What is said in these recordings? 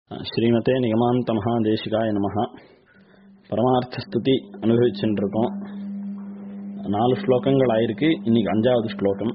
ஸ்ரீமதே நிகமாந்த மகாதேசிகாய நமஹ பரமார்த்த ஸ்துதி அனுபவிச்சுட்டு இருக்கோம் நாலு ஸ்லோகங்கள் ஆயிருக்கு இன்னைக்கு அஞ்சாவது ஸ்லோகம்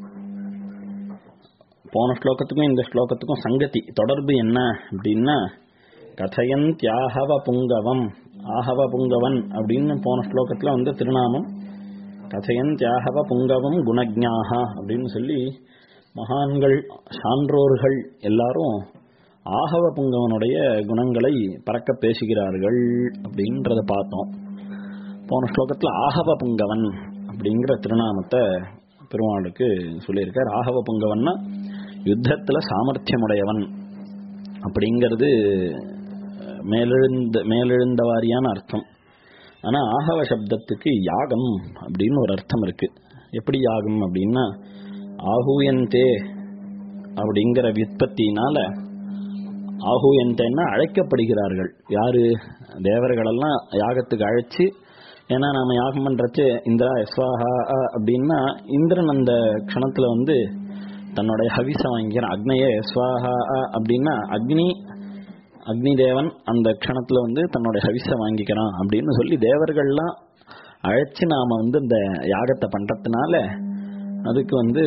போன ஸ்லோகத்துக்கும் இந்த ஸ்லோகத்துக்கும் சங்கதி தொடர்பு என்ன அப்படின்னா கதையந்தியாகவ புங்கவம் ஆகவ புங்கவன் அப்படின்னு போன ஸ்லோகத்துல வந்து திருநாமம் கதையந்தியாகவ புங்கவம் குணஜ்ஞாகா அப்படின்னு சொல்லி மகான்கள் சான்றோர்கள் எல்லாரும் ஆகவ புங்கவனுடைய குணங்களை பறக்க பேசுகிறார்கள் அப்படின்றத பார்த்தோம் போன ஸ்லோகத்தில் ஆகவ புங்கவன் அப்படிங்கிற திருநாமத்தை பெருமாளுக்கு சொல்லியிருக்கார் ஆகவ புங்கவன்னா யுத்தத்தில் சாமர்த்தியமுடையவன் அப்படிங்கிறது மேலெழுந்த மேலெழுந்த வாரியான அர்த்தம் ஆனால் ஆகவ சப்தத்துக்கு யாகம் அப்படின்னு ஒரு அர்த்தம் இருக்கு எப்படி யாகம் அப்படின்னா ஆகுயந்தே அப்படிங்கிற விற்பத்தினால ஆகுயந்தேன்னா அழைக்கப்படுகிறார்கள் யாரு தேவர்களெல்லாம் யாகத்துக்கு அழைச்சு ஏன்னா நாம யாகம் பண்றச்சு இந்திரா எஸ்வாஹா அப்படின்னா இந்திரன் அந்த க்ஷணத்துல வந்து தன்னுடைய ஹவிச வாங்கிக்கிறான் அக்னைய எஸ்வாஹா அப்படின்னா அக்னி அக்னி தேவன் அந்த க்ஷணத்துல வந்து தன்னுடைய ஹவிச வாங்கிக்கிறான் அப்படின்னு சொல்லி தேவர்கள்லாம் அழைச்சு நாம வந்து இந்த யாகத்தை பண்றதுனால அதுக்கு வந்து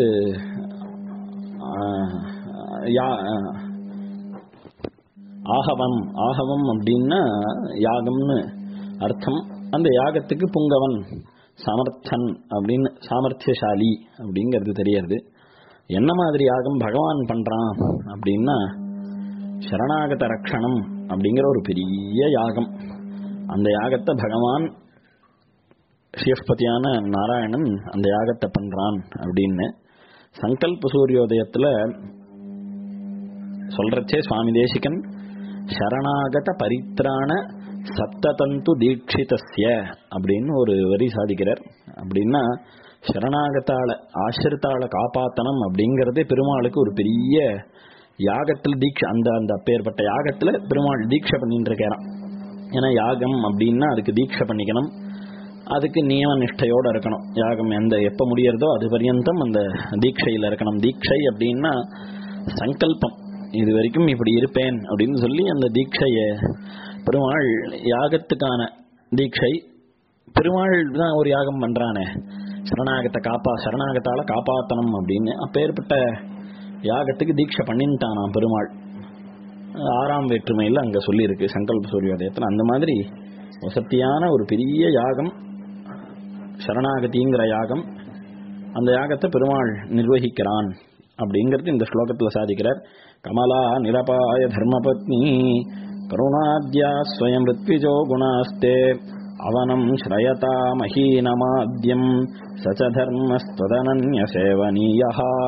ஆகவம் ஆகவம் அப்படின்னா யாகம்னு அர்த்தம் அந்த யாகத்துக்கு புங்கவன் சமர்த்தன் அப்படின்னு சாமர்த்தியசாலி அப்படிங்கிறது தெரியறது என்ன மாதிரி யாகம் பகவான் பண்றான் அப்படின்னா சரணாகத ரக்ஷணம் அப்படிங்கிற ஒரு பெரிய யாகம் அந்த யாகத்தை பகவான் சிவபதியான நாராயணன் அந்த யாகத்தை பண்றான் அப்படின்னு சங்கல்ப சூரியோதயத்துல சொல்றச்சே சுவாமி தேசிகன் சரணாகத பரித்ராண சப்ததந்து தீட்சிதஸ்ய அப்படின்னு ஒரு வரி சாதிக்கிறார் அப்படின்னா சரணாகத்தால ஆசிரித்தால காப்பாத்தனம் அப்படிங்கறதே பெருமாளுக்கு ஒரு பெரிய யாகத்துல தீட்சை அந்த அந்த அப்பேற்பட்ட யாகத்துல பெருமாள் தீட்சை பண்ணிட்டு இருக்கிறான் ஏன்னா யாகம் அப்படின்னா அதுக்கு தீட்சை பண்ணிக்கணும் அதுக்கு நியம நிஷ்டையோட இருக்கணும் யாகம் எந்த எப்ப முடியறதோ அது பரியந்தம் அந்த தீட்சையில இருக்கணும் தீட்சை அப்படின்னா சங்கல்பம் இது வரைக்கும் இப்படி இருப்பேன் அப்படின்னு சொல்லி அந்த தீட்சைய பெருமாள் யாகத்துக்கான தீட்சை பெருமாள் தான் ஒரு யாகம் பண்றானே சரணாகத்தை காப்பா சரணாகத்தால காப்பாத்தனம் அப்படின்னு அப்பேற்பட்ட யாகத்துக்கு தீட்சை பண்ணிட்டானாம் பெருமாள் ஆறாம் வேற்றுமையில் அங்க சொல்லியிருக்கு சங்கல்ப சூரியோதயத்தில் அந்த மாதிரி வசத்தியான ஒரு பெரிய யாகம் சரணாகதிங்கிற யாகம் அந்த யாகத்தை பெருமாள் நிர்வகிக்கிறான் அப்படிங்கிறது இந்த ஸ்லோகத்துல சாதிக்கிறார் கமலா நிரபாய தர்மபத்னி கருணாத்யா ஸ்வயம் ரித்விஜோ குணாஸ்தே அவனம் ஸ்ரயதா மஹீனமாத்யம் சச்ச தர்மஸ்ததனன்ய சேவனீயா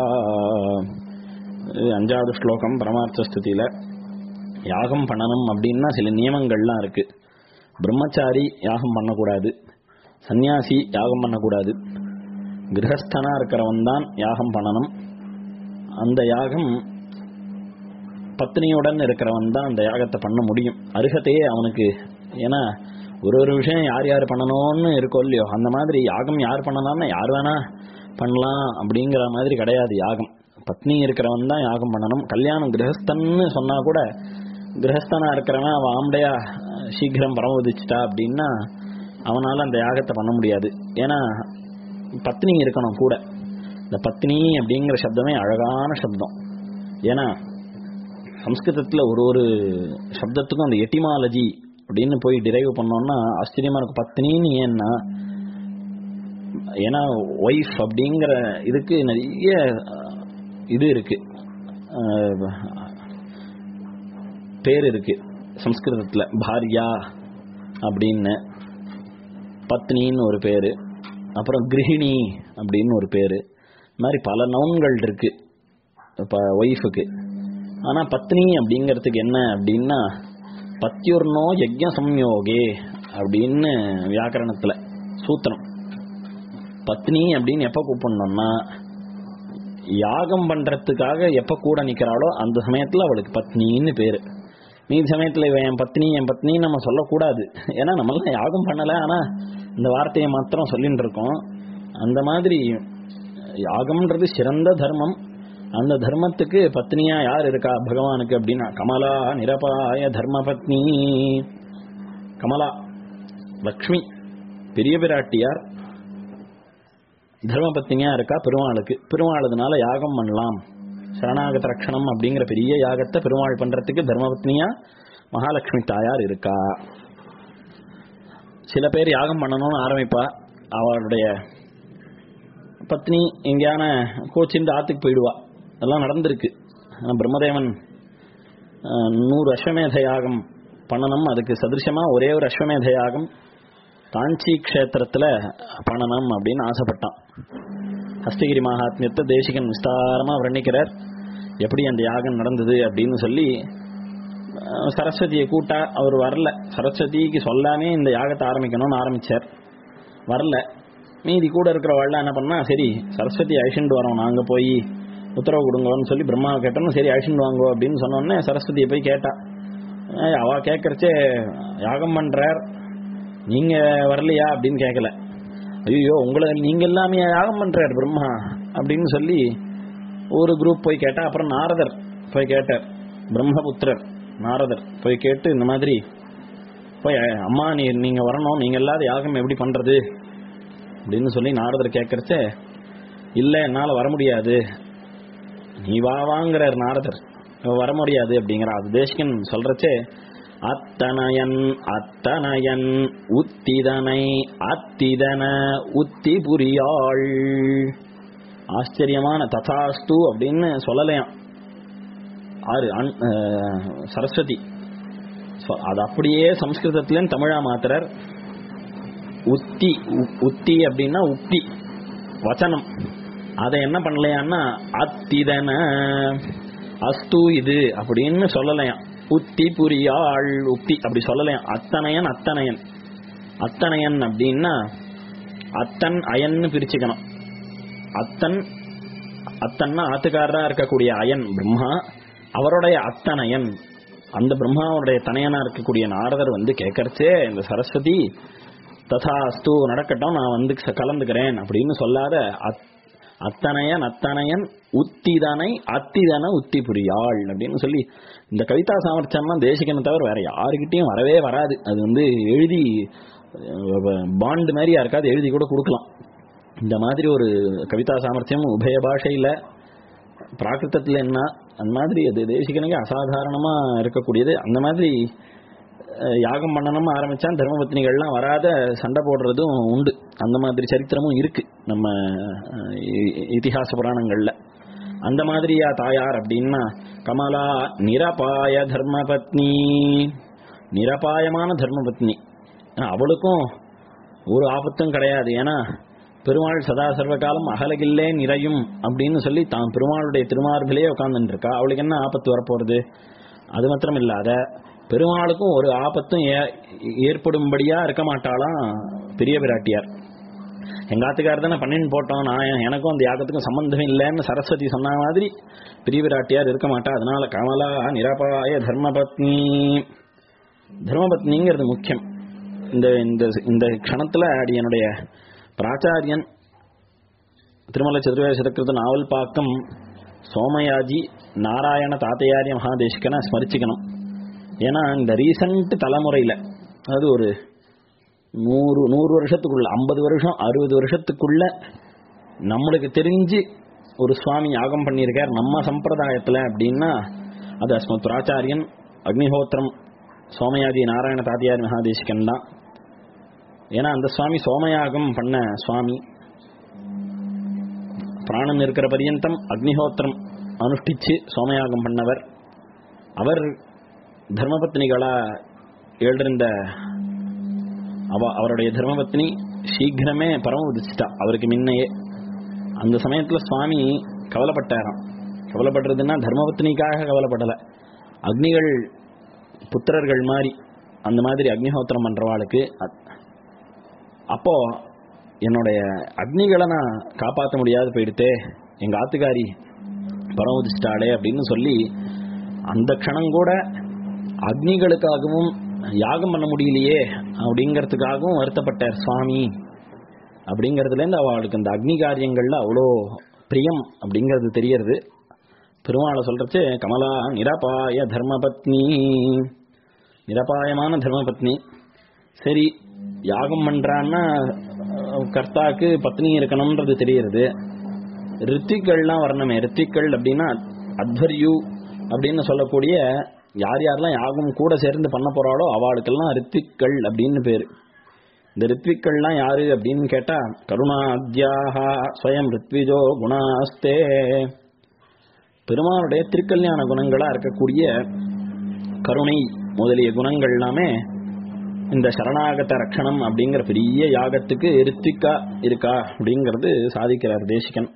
அஞ்சாவது ஸ்லோகம் பரமார்த்த ஸ்துதியில யாகம் பண்ணணும் அப்படின்னா சில நியமங்கள்லாம் இருக்கு பிரம்மச்சாரி யாகம் பண்ணக்கூடாது சந்நியாசி யாகம் பண்ணக்கூடாது கிரகஸ்தனா இருக்கிறவன் தான் யாகம் பண்ணணும் அந்த யாகம் பத்னியுடன் இருக்கிறவன் தான் அந்த யாகத்தை பண்ண முடியும் அருகத்தையே அவனுக்கு ஏன்னா ஒரு ஒரு விஷயம் யார் யார் பண்ணணும்னு இருக்கோ இல்லையோ அந்த மாதிரி யாகம் யார் பண்ணலாம்னா யார் வேணா பண்ணலாம் அப்படிங்கிற மாதிரி கிடையாது யாகம் பத்னி இருக்கிறவன் தான் யாகம் பண்ணணும் கல்யாணம் கிரகஸ்தன்னு சொன்னா கூட கிரகஸ்தனா இருக்கிறவன் அவன் ஆம்படையா சீக்கிரம் பரமதிச்சிட்டா அப்படின்னா அவனால அந்த யாகத்தை பண்ண முடியாது ஏன்னா பத்னி இருக்கணும் கூட இந்த பத்னி அப்படிங்கிற சப்தமே அழகான சப்தம் ஏன்னா சம்ஸ்கிருதத்துல ஒரு ஒரு சப்தத்துக்கும் அந்த எட்டிமாலஜி அப்படின்னு போய் டிரைவ் பண்ணோம்னா ஆச்சரியமா இருக்கும் பத்னின்னு ஏன்னா ஏன்னா ஒய்ஃப் அப்படிங்கிற இதுக்கு நிறைய இது இருக்கு பேர் இருக்கு சம்ஸ்கிருதத்துல பாரியா அப்படின்னு பத்னின்னு ஒரு பேரு அப்புறம் கிரகிணி அப்படின்னு ஒரு பேரு மாதிரி பல நவுன்கள் இருக்கு இப்போ ஒய்ஃபுக்கு ஆனா பத்னி அப்படிங்கிறதுக்கு என்ன அப்படின்னா பத்யுர்னோ யஜ்ய சம்யோகே அப்படின்னு வியாக்கரணத்துல சூத்திரம் பத்னி அப்படின்னு எப்ப கூப்பிடணும்னா யாகம் பண்றதுக்காக எப்ப கூட நிக்கிறாளோ அந்த சமயத்துல அவளுக்கு பத்னின்னு பேரு மீதி சமயத்துல இவன் என் பத்னி என் பத்னி நம்ம சொல்லக்கூடாது ஏன்னா நம்மளாம் யாகம் பண்ணல ஆனா இந்த வார்த்தையை மாத்திரம் சொல்லிட்டு இருக்கோம் அந்த மாதிரி யாகம்ன்றது சிறந்த தர்மம் அந்த தர்மத்துக்கு பத்னியா யார் இருக்கா பகவானுக்கு அப்படின்னா கமலா நிரபாய தர்ம பத்னி கமலா லக்ஷ்மி பெரிய பிராட்டியார் தர்ம பத்னியா இருக்கா பெருமாளுக்கு பெருமாளுதுனால யாகம் பண்ணலாம் சரணாகத ரக்ஷணம் அப்படிங்கிற பெரிய யாகத்தை பெருமாள் பண்றதுக்கு தர்மபத்னியா மகாலட்சுமி தாயார் இருக்கா சில பேர் யாகம் பண்ணணும்னு ஆரம்பிப்பா அவளுடைய பத்னி எங்கேயான கோச்சிந்து ஆத்துக்கு போயிடுவா அதெல்லாம் நடந்திருக்கு ஆனா பிரம்மதேவன் அஹ், நூறு அஸ்வமேத யாகம் பண்ணணும் அதுக்கு சதிருஷமா ஒரே ஒரு அஸ்வமேத யாகம் காஞ்சி க்ஷேத்திரத்துல பண்ணணும் அப்படின்னு ஆசைப்பட்டான் ஹஸ்தகிரி மகாத்மியத்தை தேசிகன் விஸ்தாரமா வர்ணிக்கிறார் எப்படி அந்த யாகம் நடந்தது அப்படின்னு சொல்லி அஹ், சரஸ்வதியை கூட்டா அவர் வரல சரஸ்வதிக்கு சொல்லாமே இந்த யாகத்தை ஆரம்பிக்கணும்னு ஆரம்பிச்சார் வரல மீதி கூட இருக்கிறவள்லாம் என்ன பண்ணா சரி சரஸ்வதி அழிச்சுட்டு வரோம் நாங்க போய் உத்தரவு கொடுங்கன்னு சொல்லி பிரம்மாவை கேட்டோம் சரி அழிச்சுட்டு வாங்கோ அப்படின்னு சொன்னோடனே சரஸ்வதியை போய் கேட்டா ஏய், அவ கேட்கறச்சே யாகம் பண்றார் நீங்க வரலையா அப்படின்னு கேட்கல ஐயோ உங்களை நீங்க எல்லாமே யாகம் பண்றார் பிரம்மா அப்படின்னு சொல்லி ஒரு குரூப் போய் கேட்டா அப்புறம் நாரதர் போய் கேட்டார் பிரம்மபுத்திரர் நாரதர் போய் கேட்டு இந்த மாதிரி போய் அம்மா நீ நீங்க வரணும் நீங்க இல்லாத யாகம் எப்படி பண்றது அப்படின்னு சொல்லி நாரதர் கேட்கறச்ச இல்ல என்னால வர முடியாது நீ வா வாங்குறார் நாரதர் வர முடியாது அப்படிங்கிற அது தேசிகன் சொல்றச்சே அத்தனயன் அத்தனயன் உத்திதனை அத்திதன உத்தி புரியாள் ஆச்சரியமான ததாஸ்து அப்படின்னு சொல்லலையாம் ஆறு அன்- அஹ், சரஸ்வதி சொ- அது அப்படியே சம்ஸ்கிருதத்திலும் தமிழா மாத்துறார் உத்தி உ- உத்தி அப்படின்னா உக்தி வச்சனம் அதை என்ன பண்ணலையான்னா அத்திதன அஸ்து இது அப்படின்னு சொல்லலையாம் உத்தி புரியாள் உக்தி அப்படி சொல்லலையாம் அத்தனையன் அத்தனையன் அத்தனையன் அப்படின்னா அத்தன் அயன்னு பிரிச்சுக்கணும் அத்தன் அத்தன்னா ஆத்துக்காரரா இருக்கக்கூடிய அயன் பிரம்மா அவருடைய அத்தனையன் அந்த பிரம்மாவுடைய தனையனா இருக்கக்கூடிய நாரதர் வந்து கேட்கறச்சே இந்த சரஸ்வதி ததா அஸ்து நடக்கட்டும் நான் வந்து ச- கலந்துக்கிறேன் அப்படின்னு சொல்லாத அத்- அத்தனையன் அத்தனையன் உத்திதனை அத்திதன உத்தி புரியாள் அப்படின்னு சொல்லி இந்த கவிதா சாமர்த்தியம்லாம் தேசிகனை தவிர வேற யாருக்கிட்டையும் வரவே வராது அது வந்து எழுதி பாண்டு மாதிரி யாருக்காவது எழுதி கூட கொடுக்கலாம் இந்த மாதிரி ஒரு கவிதா சாமர்த்தியம் உபய பாஷையில பிராகிருதத்துல என்ன அந்த மாதிரி அது தேசிகனுக்கு அசாதாரணமா இருக்கக்கூடியது அந்த மாதிரி அஹ், யாகம் பண்ணணும்னு ஆரம்பிச்சா தர்மபத்னிகள்லாம் வராத சண்டை போடுறதும் உண்டு அந்த மாதிரி சரித்திரமும் இருக்கு நம்ம அஹ், இ- இதிகாச புராணங்கள்ல அந்த மாதிரியா தாயார் அப்படின்னா கமலா நிரபாய தர்மபத்னி நிரபாயமான தர்மபத்னி ஆனா, அவளுக்கும் ஒரு ஆபத்தும் கிடையாது ஏன்னா பெருமாள் சதா சர்வ காலம் அகலகில்லே நிறையும் அப்படின்னு சொல்லி தான் பெருமாளுடைய திருமார்பிலே உட்கார்ந்துட்டு இருக்கா அவளுக்கு என்ன ஆபத்து வரப்போறது அது மாத்திரம் இல்லாத பெருமாளுக்கும் ஒரு ஆபத்தும் ஏ- ஏற்படும்படியா இருக்க மாட்டாளாம் பெரிய பிராட்டியார் எங்க ஆத்துக்காரர் தானே பண்ணின்னு போட்டோம் நான் எனக்கும் அந்த யாகத்துக்கும் சம்பந்தம் இல்லைன்னு சரஸ்வதி சொன்ன மாதிரி பெரிய பிராட்டியார் இருக்க மாட்டா அதனால கமலா நிரபாய தர்மபத்னி தர்மபத்னிங்கிறது முக்கியம் இந்த இந்த இந்த க்ஷணத்துல அடி என்னுடைய பிராச்சாரியன் திருமலை சதுர்வேத சதக்கிருத நாவல் பாக்கம் சோமயாஜி நாராயண தாத்தையாரிய மகாதேசிகனை ஸ்மரிச்சுக்கணும் ஏன்னா இந்த ரீசன்ட் தலைமுறையில அதாவது ஒரு நூறு நூறு வருஷத்துக்குள்ள ஐம்பது வருஷம் அறுபது வருஷத்துக்குள்ள நம்மளுக்கு தெரிஞ்சு ஒரு சுவாமி யாகம் பண்ணியிருக்கார் நம்ம சம்பிரதாயத்துல அப்படின்னா அது அஸ்மத் பிராச்சாரியன் அக்னிஹோத்திரம் சோமயாதி நாராயண தாத்தியார் மகாதேசிகன் தான் ஏன்னா அந்த சுவாமி சோமயாகம் பண்ண சுவாமி பிராணம் இருக்கிற பரியந்தம் அக்னிஹோத்திரம் அனுஷ்டிச்சு சோமயாகம் பண்ணவர் அவர் தர்மபத்னிகளா எழுந்த அவ அவருடைய தர்மபத்னி சீக்கிரமே பரம உதிச்சிட்டா அவருக்கு முன்னையே அந்த சமயத்துல சுவாமி கவலைப்பட்டாராம் கவலைப்படுறதுன்னா தர்மபத்னிக்காக கவலைப்படல அக்னிகள் புத்திரர்கள் மாதிரி அந்த மாதிரி அக்னிஹோத்திரம் பண்றவாளுக்கு அ- அப்போ என்னுடைய அக்னிகளை நான் காப்பாற்ற முடியாது போயிடுத்தே எங்க ஆத்துக்காரி பரமதிச்சிட்டாளே அப்படின்னு சொல்லி அந்த க்ஷணம் கூட அக்னிகளுக்காகவும் யாகம் பண்ண முடியலையே அப்படிங்கிறதுக்காகவும் வருத்தப்பட்டார் சுவாமி அப்படிங்கிறதுலேருந்து அவளுக்கு அந்த அக்னி காரியங்கள்ல அவ்வளோ பிரியம் அப்படிங்கிறது தெரியறது பெருமாளை சொல்றச்சு கமலா நிரபாய தர்மபத்னி நிரபாயமான தர்மபத்னி சரி யாகம் பண்றான்னா அஹ், கர்த்தாக்கு பத்னி இருக்கணும்ன்றது தெரியுது ரித்திகள்லாம் வரணுமே ரித்திகள் அப்படின்னா அத்வர்யு அப்படின்னு சொல்லக்கூடிய யார் யாரெல்லாம் யாகம் கூட சேர்ந்து பண்ண போறாளோ அவளுக்கெல்லாம் ரித்திகள் அப்படின்னு பேரு இந்த ரித்விக்கள்லாம் யாரு அப்படின்னு கேட்டா கருணாத்யாஹா ஸ்வயம் ரித்விஜோ குணாஸ்தே பெருமானுடைய திருக்கல்யாண குணங்களா இருக்கக்கூடிய கருணை முதலிய குணங்கள் எல்லாமே இந்த சரணாகத ரக்ஷணம் அப்படிங்கிற பெரிய யாகத்துக்கு ரித்திக்கா இருக்கா அப்படிங்கிறது சாதிக்கிறார் தேசிகன்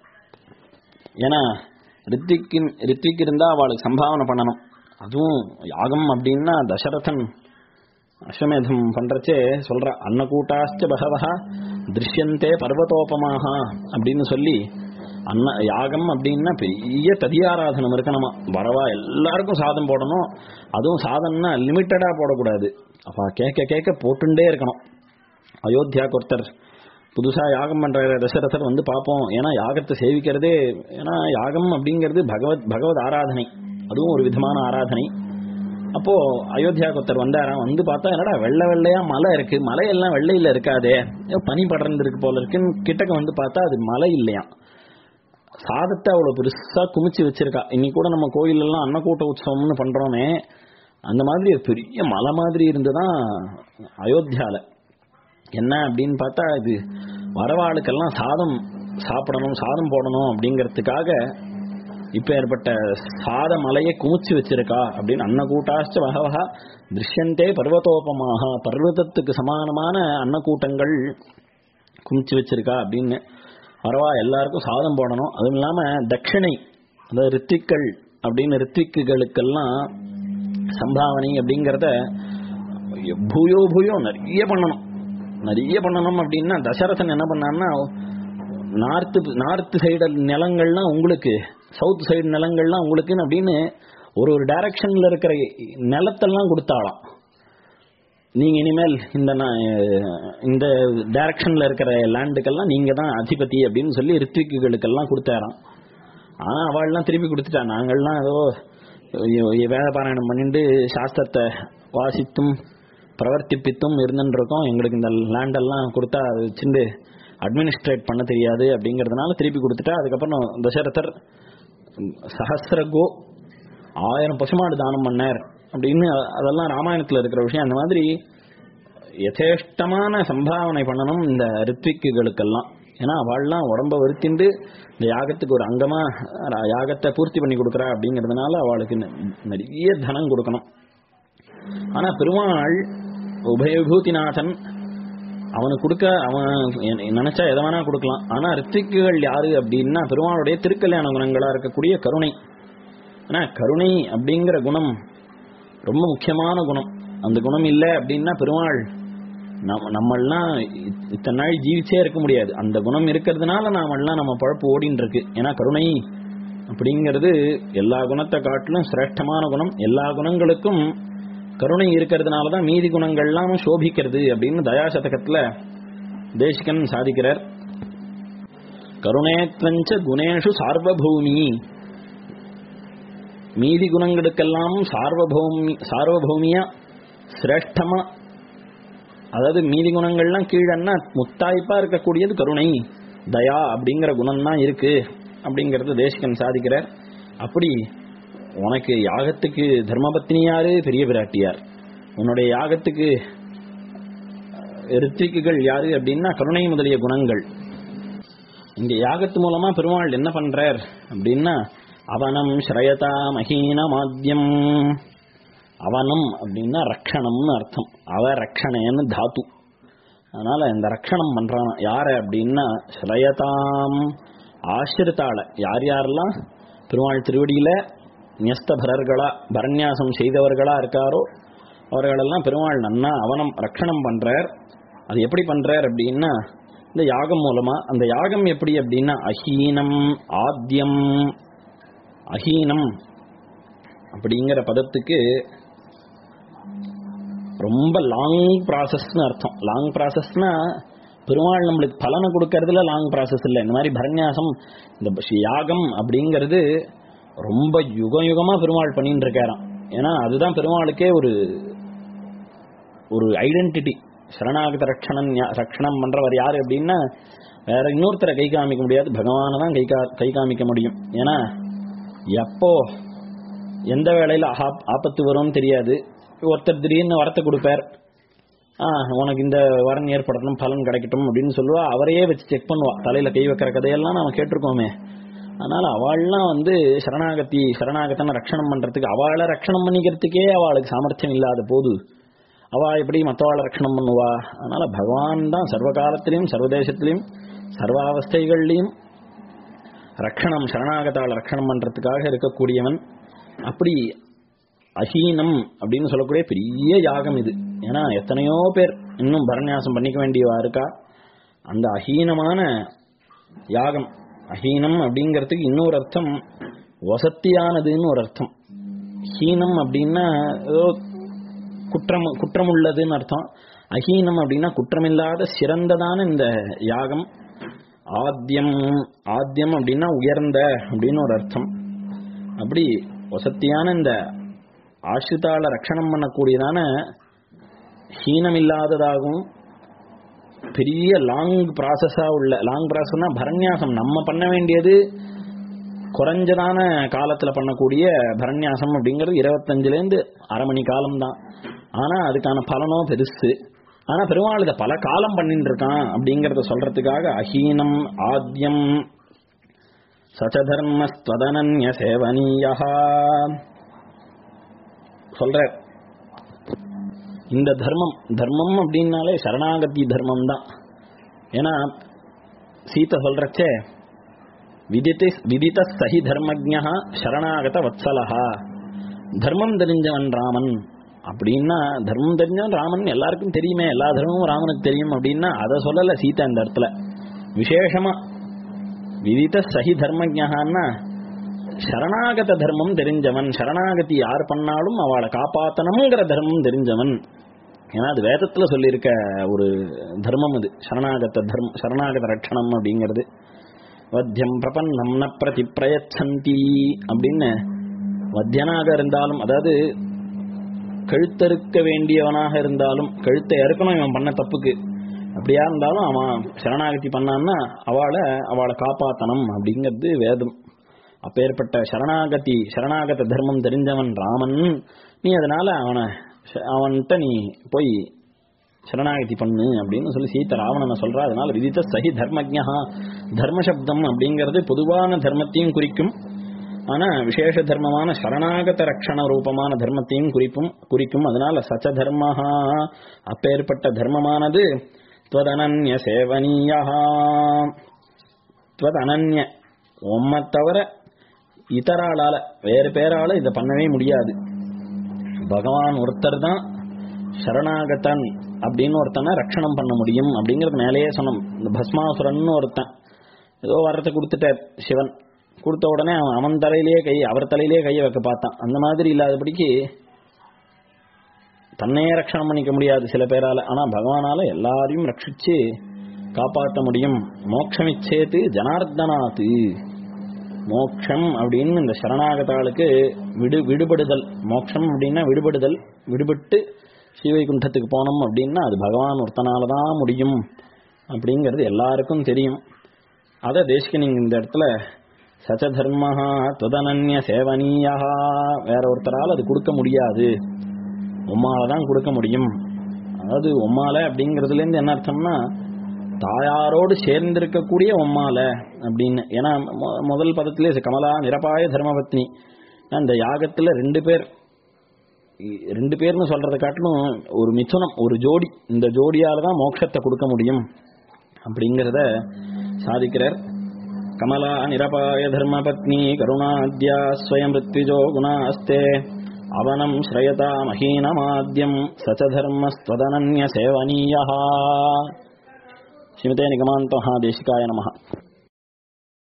ஏன்னா ரித்திக்கின் ரித்திக் இருந்தா அவளுக்கு சம்பாவனை பண்ணணும் அதுவும் யாகம் அப்படின்னா தசரதன் அஸ்வமேதம் பண்றச்சே சொல்ற அன்னக்கூட்டாச்ச பகவஹா திருஷ்யந்தே பர்வதோபமாக அப்படின்னு சொல்லி அன்ன யாகம் அப்படின்னா பெரிய ததியாராதனம் இருக்கணுமா வரவா எல்லாருக்கும் சாதம் போடணும் அதுவும் சாதம்னா லிமிட்டடா போடக்கூடாது அப்ப கேட்க கேட்க போட்டுண்டே இருக்கணும் அயோத்தியாவுக்கு ஒருத்தர் புதுசா யாகம் பண்ற தசரதர் வந்து பார்ப்போம் ஏன்னா யாகத்தை சேவிக்கிறதே ஏன்னா யாகம் அப்படிங்கிறது பகவத் பகவத் ஆராதனை அதுவும் ஒரு விதமான ஆராதனை அப்போ அயோத்தியாவுக்கு ஒருத்தர் வந்தாராம் வந்து பார்த்தா என்னடா வெள்ளை வெள்ளையா மலை இருக்கு மலையெல்லாம் வெள்ளையில இருக்காதே ஏதோ பனி படர்ந்துருக்கு போல இருக்குன்னு கிட்டக்க வந்து பார்த்தா அது மலை இல்லையா சாதத்தை அவ்வளவு பெருசா குமிச்சு வச்சிருக்கா இன்னைக்கு கூட நம்ம கோயில் எல்லாம் அன்னக்கூட்ட உற்சவம்னு பண்றோமே அந்த மாதிரி ஒரு பெரிய மலை மாதிரி இருந்துதான் அயோத்தியால என்ன அப்படின்னு பார்த்தா இது வரவாளுக்கெல்லாம் சாதம் சாப்பிடணும் சாதம் போடணும் அப்படிங்கிறதுக்காக இப்ப ஏற்பட்ட சாத மலையை குமிச்சு வச்சிருக்கா அப்படின்னு அன்னக்கூட்டாச்ச வகவகா திருஷ்யந்தே பர்வதோபமாக பர்வதத்துக்கு சமானமான அன்னக்கூட்டங்கள் குமிச்சு வச்சிருக்கா அப்படின்னு வரவா எல்லாருக்கும் சாதம் போடணும் அதுவும் இல்லாம தட்சிணை அதாவது ரித்திக்கள் அப்படின்னு ரித்திக்குகளுக்கெல்லாம் சம்பாவனை அப்படிங்கிறத பூயோ பூயோ நிறைய பண்ணணும் நிறைய பண்ணணும் அப்படின்னா தசரதன் என்ன பண்ணான்னா நார்த்து நார்த்து சைடு நிலங்கள்லாம் உங்களுக்கு சவுத் சைடு நிலங்கள்லாம் உங்களுக்குன்னு அப்படின்னு ஒரு ஒரு டைரக்ஷன்ல இருக்கிற நிலத்தெல்லாம் கொடுத்தாலாம் நீங்க இனிமேல் இந்த நா- இந்த டைரக்ஷன்ல இருக்கிற லேண்டுக்கெல்லாம் நீங்க தான் அதிபதி அப்படின்னு சொல்லி ரித்விக்குகளுக்கெல்லாம் கொடுத்தாராம் ஆனா அவள்லாம் திருப்பி கொடுத்துட்டா நாங்கள்லாம் ஏதோ வேத பாராயணம் பண்ணிட்டு சாஸ்திரத்தை வாசித்தும் பிரவர்த்திப்பித்தும் இருந்துட்டு இருக்கோம் எங்களுக்கு இந்த லேண்டெல்லாம் கொடுத்தா அது வச்சுட்டு அட்மினிஸ்ட்ரேட் பண்ண தெரியாது அப்படிங்கறதுனால திருப்பி கொடுத்துட்டா அதுக்கப்புறம் தசரதர் சஹஸ்ர கோ ஆயிரம் பசுமாடு தானம் பண்ணார் அப்படின்னு அ- அதெல்லாம் ராமாயணத்துல இருக்கிற விஷயம் அந்த மாதிரி யதேஷ்டமான சம்பாவனை பண்ணணும் இந்த ரித்விக்குகளுக்கெல்லாம் ஏன்னா அவள்லாம் உடம்ப வருத்திண்டு இந்த யாகத்துக்கு ஒரு அங்கமா ர- யாகத்தை பூர்த்தி பண்ணி கொடுக்குறா அப்படிங்கிறதுனால அவளுக்கு ந- நிறைய தனம் கொடுக்கணும் ஆனா பெருமாள் உபயவிபூதிநாதன் அவனுக்கு கொடுக்க அவன் எ- நினைச்சா எதை வேணா கொடுக்கலாம் ஆனா ரித்திக்குகள் யாரு அப்படின்னா பெருமாளுடைய திருக்கல்யாண குணங்களா இருக்கக்கூடிய கருணை ஆனா கருணை அப்படிங்கிற குணம் ரொம்ப முக்கியமான குணம் அந்த குணம் இல்லை அப்படின்னா பெருமாள் நம்ம நம்மெல்லாம் இத்- இத்தனை நாள் ஜீவிச்சே இருக்க முடியாது அந்த குணம் இருக்கிறதுனால நாமெல்லாம் நம்ம பழப்பு ஓடின்னு இருக்கு ஏன்னா கருணை அப்படிங்கிறது எல்லா குணத்தை காட்டிலும் சிரேஷ்டமான குணம் எல்லா குணங்களுக்கும் கருணை இருக்கிறதுனால தான் மீதி குணங்கள்லாம் சோபிக்கிறது அப்படின்னு தயாசதகத்துல தேசிகன் சாதிக்கிறார் கருணேத்வஞ்ச குணேஷு சார்வபூமி மீதி குணங்களுக்கெல்லாம் சார்வபௌமி சார்வபௌமியா சிரேஷ்டமா அதாவது மீதி குணங்கள்லாம் கீழன்னா முத்தாய்ப்பா இருக்கக்கூடியது கருணை தயா அப்படிங்கிற குணம் தான் இருக்கு அப்படிங்கறது தேசிகன் சாதிக்கிறார் அப்படி உனக்கு யாகத்துக்கு தர்மபத்னி யாரு பெரிய பிராட்டியார் உன்னுடைய யாகத்துக்கு ரித்திக்குகள் யாரு அப்படின்னா கருணை முதலிய குணங்கள் இங்க யாகத்து மூலமா பெருமாள் என்ன பண்றார் அப்படின்னா அவனம் ஸ்ரயதா மகீன மாத்தியம் அவனம் அப்படின்னா ரக்ஷணம்னு அர்த்தம் அவ ரக்ஷணேன்னு தாத்து அதனால இந்த ரக்ஷணம் பண்றான் யார அப்படின்னா ஸ்ரயதாம் ஆசிரித்தாள யார் யாரெல்லாம் பெருமாள் திருவடியில நியஸ்தபரர்களா பரநியாசம் செய்தவர்களா இருக்காரோ அவர்களெல்லாம் பெருமாள் நன்னா அவனம் ரக்ஷணம் பண்றார் அது எப்படி பண்றார் அப்படின்னா இந்த யாகம் மூலமா அந்த யாகம் எப்படி அப்படின்னா அஹீனம் ஆத்யம் அஹீனம் அப்படிங்கிற பதத்துக்கு ரொம்ப லாங் ப்ராசஸ்னு அர்த்தம் லாங் ப்ராசஸ்னா பெருமாள் நம்மளுக்கு பலனை கொடுக்கறதுல லாங் ப்ராசஸ் இல்லை இந்த மாதிரி பரநியாசம் இந்த ப- யாகம் அப்படிங்கிறது ரொம்ப யுகம் யுகமா பெருமாள் பண்ணிட்டு இருக்காராம் ஏன்னா அதுதான் பெருமாளுக்கே ஒரு ஒரு ஐடென்டிட்டி சரணாகத ரட்சணம் ஞா- ரட்சணம் பண்றவர் யாரு அப்படின்னா வேற இன்னொருத்தரை கை காமிக்க முடியாது பகவானை தான் கை கா கை காமிக்க முடியும் ஏன்னா எப்போ எந்த வேளையில ஆப்- ஆபத்து வரும்னு தெரியாது ஒருத்தர் திடீர்னு வரத்தை கொடுப்பார் ஆ உனக்கு இந்த வரன் ஏற்படணும் பலன் கிடைக்கட்டும் அப்படின்னு சொல்லுவா அவரையே வச்சு செக் பண்ணுவா தலையில கை வைக்கிற கதையெல்லாம் நாம கேட்டிருக்கோமே அதனால அவள்லாம் வந்து சரணாகதி சரணாகத்தனை ரட்சணம் பண்றதுக்கு அவளை ரட்சணம் பண்ணிக்கிறதுக்கே அவளுக்கு சாமர்த்தியம் இல்லாத போது அவ எப்படி மற்றவாளை ரட்சணம் பண்ணுவா அதனால பகவான் தான் சர்வ காலத்திலையும் சர்வதேசத்திலையும் சர்வாவஸ்தைகள்லையும் ரட்சணம் சரணாகதால ரட்சணம் பண்றதுக்காக இருக்கக்கூடியவன் அப்படி அஹீனம் அப்படின்னு சொல்லக்கூடிய பெரிய யாகம் இது ஏன்னா எத்தனையோ பேர் இன்னும் பரநியாசம் பண்ணிக்க வேண்டியவா இருக்கா அந்த அஹீனமான யாகம் அஹீனம் அப்படிங்கிறதுக்கு இன்னொரு அர்த்தம் வசத்தியானதுன்னு ஒரு அர்த்தம் ஹீனம் அப்படின்னா ஏதோ குற்றம் குற்றம் உள்ளதுன்னு அர்த்தம் அஹீனம் அப்படின்னா குற்றமில்லாத சிறந்ததான இந்த யாகம் ஆத்தியம் ஆத்தியம் அப்படின்னா உயர்ந்த அப்படின்னு ஒரு அர்த்தம் அப்படி வசத்தியான இந்த ஆசிரிதால ரட்சணம் பண்ணக்கூடியதான ஹீனம் இல்லாததாகவும் பெரிய லாங் ப்ராசஸா உள்ள லாங் ப்ராசஸ்னா பரநியாசம் நம்ம பண்ண வேண்டியது குறைஞ்சதான காலத்துல பண்ணக்கூடிய பரநியாசம் அப்படிங்கிறது இருபத்தஞ்சுல இருந்து அரை மணி காலம் தான் ஆனா அதுக்கான பலனோ பெருசு ஆனா பெருமாள் இதை பல காலம் பண்ணிட்டு இருக்கான் அப்படிங்கறத சொல்றதுக்காக அஹீனம் ஆத்யம் சச்சதர்மஸ்வதனன்ய சேவனீயா சொல்ற இந்த தர்மம் தர்மம் அப்படின்னாலே சரணாகதி தர்மம் தான் ஏன்னா சீத்தை சொல்றச்சே விதித்த விதித்த சஹி தர்மஜா சரணாகத வத்சலஹா தர்மம் தெரிஞ்சவன் ராமன் அப்படின்னா தர்மம் தெரிஞ்சவன் ராமன் எல்லாருக்கும் தெரியுமே எல்லா தர்மமும் ராமனுக்கு தெரியும் அப்படின்னா அதை சொல்லல சீதா இந்த இடத்துல விசேஷமா விதித்த சஹி தர்மஜான்னா சரணாகத தர்மம் தெரிஞ்சவன் சரணாகதி யார் பண்ணாலும் அவளை காப்பாத்தணுங்கிற தர்மம் தெரிஞ்சவன் ஏன்னா அது வேதத்துல சொல்லியிருக்க ஒரு தர்மம் இது சரணாகத தர்மம் சரணாகத ரட்சணம் அப்படிங்கிறது வத்தியம் பிரபன்னம் ந பிரதி பிரயச்சந்தி அப்படின்னு வத்தியனாக இருந்தாலும் அதாவது கழுத்தறுக்க வேண்டியவனாக இருந்தாலும் கழுத்தை அறுக்கணும் இவன் பண்ண தப்புக்கு அப்படியா இருந்தாலும் அவன் சரணாகதி பண்ணான்னா அவளை அவளை காப்பாத்தணும் அப்படிங்கிறது வேதம் அப்பேற்பட்ட சரணாகதி சரணாகத தர்மம் தெரிஞ்சவன் ராமன் நீ அதனால அவனை அவன்கிட்ட நீ போய் சரணாகதி பண்ணு அப்படின்னு சொல்லி சீத்த ராவணனை சொல்றா அதனால விதித்த சஹி தர்மஜா தர்ம சப்தம் அப்படிங்கிறது பொதுவான தர்மத்தையும் குறிக்கும் ஆனா விசேஷ தர்மமான சரணாகத ரக்ஷண ரூபமான தர்மத்தையும் குறிப்பும் குறிக்கும் அதனால சச்ச தர்மஹா அப்பேற்பட்ட தர்மமானது துவதனன்ய சேவனீயா துவதனன்ய உம்மை தவிர இதராளால வேறு பேரால இதை பண்ணவே முடியாது பகவான் ஒருத்தர் தான் சரணாகதன் அப்படின்னு ஒருத்தனை ரட்சணம் பண்ண முடியும் அப்படிங்கறது மேலேயே சொன்னோம் இந்த பஸ்மாசுரன் ஒருத்தன் ஏதோ வரத்தை கொடுத்துட்டார் சிவன் கொடுத்த உடனே அவன் அவன் தலையிலேயே கை அவர் தலையிலேயே கையை வைக்க பார்த்தான் அந்த மாதிரி இல்லாதபடிக்கு தன்னையே ரட்சணம் பண்ணிக்க முடியாது சில பேரால ஆனா பகவானால எல்லாரையும் ரட்சிச்சு காப்பாற்ற முடியும் மோட்சமிச்சேத்து ஜனார்தனாத்து மோட்சம் அப்படின்னு இந்த சரணாகதாளுக்கு விடு விடுபடுதல் மோட்சம் அப்படின்னா விடுபடுதல் விடுபட்டு ஸ்ரீவைகுண்டத்துக்கு போனோம் அப்படின்னா அது பகவான் ஒருத்தனால தான் முடியும் அப்படிங்கிறது எல்லாருக்கும் தெரியும் அதை தேசிகனிங் இந்த இடத்துல சச்ச தர்மஹா துவதனன்ய சேவனீயா வேற ஒருத்தரால் அது கொடுக்க முடியாது உம்மால தான் கொடுக்க முடியும் அதாவது உம்மால அப்படிங்கிறதுலேருந்து என்ன அர்த்தம்னா தாயாரோடு சேர்ந்திருக்கக்கூடிய உம்மால அப்படின்னு ஏன்னா மொ- முதல் பதத்திலே கமலா நிரபாய தர்மபத்னி அந்த யாகத்துல ரெண்டு பேர் இ- ரெண்டு பேர்னு சொல்றதை காட்டிலும் ஒரு மிதுனம் ஒரு ஜோடி இந்த ஜோடியால தான் மோட்சத்தை கொடுக்க முடியும் அப்படிங்கிறத சாதிக்கிறார் கமலா நிரபாய தர்மபத்னி கருணாத்யா ஸ்வயம் ரித்விஜோ குணாஸ்தே அவனம் ஸ்ரயதா மகீனமாத்யம் சச்ச தர்மஸ்வதனன்ய சேவனீயா ஸ்ரீமதே நிகமாந்த மகாதேசிகாய நமः